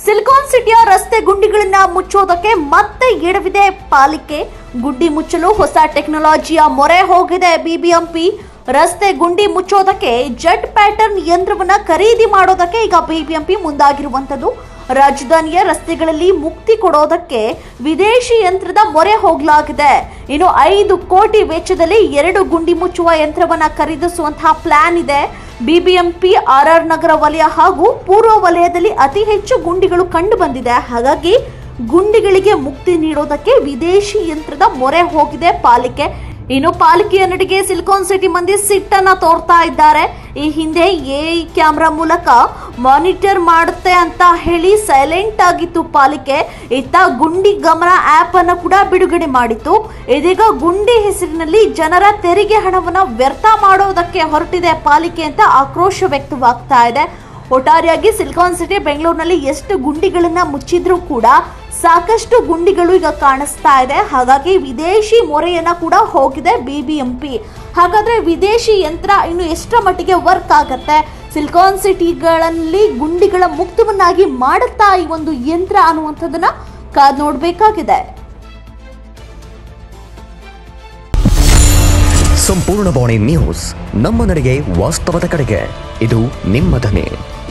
silicon ಸಿಟಿಯ ರಸ್ತೆ ಗುಂಡಿಗಳನ್ನ ಮುಚ್ಚೋದಕ್ಕೆ ಮತ್ತೆ ಎಡವಿದೆ ಪಾಲಿಕೆ ಗುಂಡಿ ಮುಚ್ಚಲು ಹೊಸ ಟೆಕ್ನಾಲಜಿಯ ಮೊರೆ ಹೋಗಿದೆ ಬಿಬಿಎಂಪಿ ರಸ್ತೆ ಗುಂಡಿ ಮುಚ್ಚೋದಕ್ಕೆ ಜೆಟ್ ಪ್ಯಾಟರ್ನ್ ಯಂತ್ರವನ್ನ ಖರೀದಿ ಮಾಡೋದಕ್ಕೆ ಈಗ ಬಿಬಿಎಂಪಿ ಮುಂದಾಗಿರುವಂತದ್ದು ರಾಜಧಾನಿಯ ರಸ್ತೆಗಳಲ್ಲಿ ಮುಕ್ತಿ ಕೊಡೋದಕ್ಕೆ ವಿದೇಶಿ ಯಂತ್ರದ ಮೊರೆ ಹೋಗಲಾಗಿದೆ ಇನ್ನು ಐದು ಕೋಟಿ ವೆಚ್ಚದಲ್ಲಿ ಎರಡು ಗುಂಡಿ ಮುಚ್ಚುವ ಯಂತ್ರವನ್ನ ಖರೀದಿಸುವಂತಹ ಪ್ಲಾನ್ ಇದೆ ಬಿಬಿಎಂಪಿ ಆರ್ ಆರ್ ನಗರ ವಲಯ ಹಾಗೂ ಪೂರ್ವ ವಲಯದಲ್ಲಿ ಅತಿ ಹೆಚ್ಚು ಗುಂಡಿಗಳು ಕಂಡು ಬಂದಿದೆ ಹಾಗಾಗಿ ಗುಂಡಿಗಳಿಗೆ ಮುಕ್ತಿ ನೀಡೋದಕ್ಕೆ ವಿದೇಶಿ ಯಂತ್ರದ ಮೊರೆ ಹೋಗಿದೆ ಪಾಲಿಕೆ ಇನ್ನು ಪಾಲಿಕೆಯ ನಡಿಗೆ ಸಿಲಿಕಾನ್ ಸಿಟಿ ಮಂದಿ ಸಿಟ್ಟನ್ನ ತೋರ್ತಾ ಇದ್ದಾರೆ ಈ ಹಿಂದೆ ಎ ಕ್ಯಾಮ್ರಾ ಮೂಲಕ ಮಾನಿಟರ್ ಮಾಡುತ್ತೆ ಅಂತ ಹೇಳಿ ಸೈಲೆಂಟ್ ಆಗಿತ್ತು ಪಾಲಿಕೆ ಇತ್ತ ಗುಂಡಿ ಗಮನ ಆಪ್ ಅನ್ನು ಕೂಡ ಬಿಡುಗಡೆ ಮಾಡಿತ್ತು ಇದೀಗ ಗುಂಡಿ ಹೆಸರಿನಲ್ಲಿ ಜನರ ತೆರಿಗೆ ಹಣವನ್ನ ವ್ಯರ್ಥ ಮಾಡೋದಕ್ಕೆ ಹೊರಟಿದೆ ಪಾಲಿಕೆ ಅಂತ ಆಕ್ರೋಶ ವ್ಯಕ್ತವಾಗ್ತಾ ಇದೆ ಒಟ್ಟಾರೆಯಾಗಿ ಸಿಲಿಕಾನ್ ಸಿಟಿ ಬೆಂಗಳೂರಿನಲ್ಲಿ ಎಷ್ಟು ಗುಂಡಿಗಳನ್ನ ಮುಚ್ಚಿದ್ರೂ ಕೂಡ ಸಾಕಷ್ಟು ಗುಂಡಿಗಳು ಈಗ ಕಾಣಿಸ್ತಾ ಇದೆ ಹಾಗಾಗಿ ವಿದೇಶಿ ಮೊರೆಯನ್ನ ಕೂಡ ಹೋಗಿದೆ ಬಿಬಿಎಂಪಿ ಹಾಗಾದ್ರೆ ವಿದೇಶಿ ಯಂತ್ರ ಇನ್ನು ಎಷ್ಟರ ಮಟ್ಟಿಗೆ ವರ್ಕ್ ಆಗತ್ತೆ ಸಿಲಿಕಾನ್ ಸಿಟಿಗಳಲ್ಲಿ ಗುಂಡಿಗಳ ಮುಕ್ತವನ್ನಾಗಿ ಮಾಡುತ್ತಾ ಈ ಒಂದು ಯಂತ್ರ ಅನ್ನುವಂಥದ್ದನ್ನ ಕಾದ್ ನೋಡ್ಬೇಕಾಗಿದೆ ಸಂಪೂರ್ಣ ಬಾಣಿ ನ್ಯೂಸ್ ನಮ್ಮ ನಡೆಗೆ ವಾಸ್ತವದ ಕಡೆಗೆ ಇದು ನಿಮ್ಮ ಧ್ವನಿ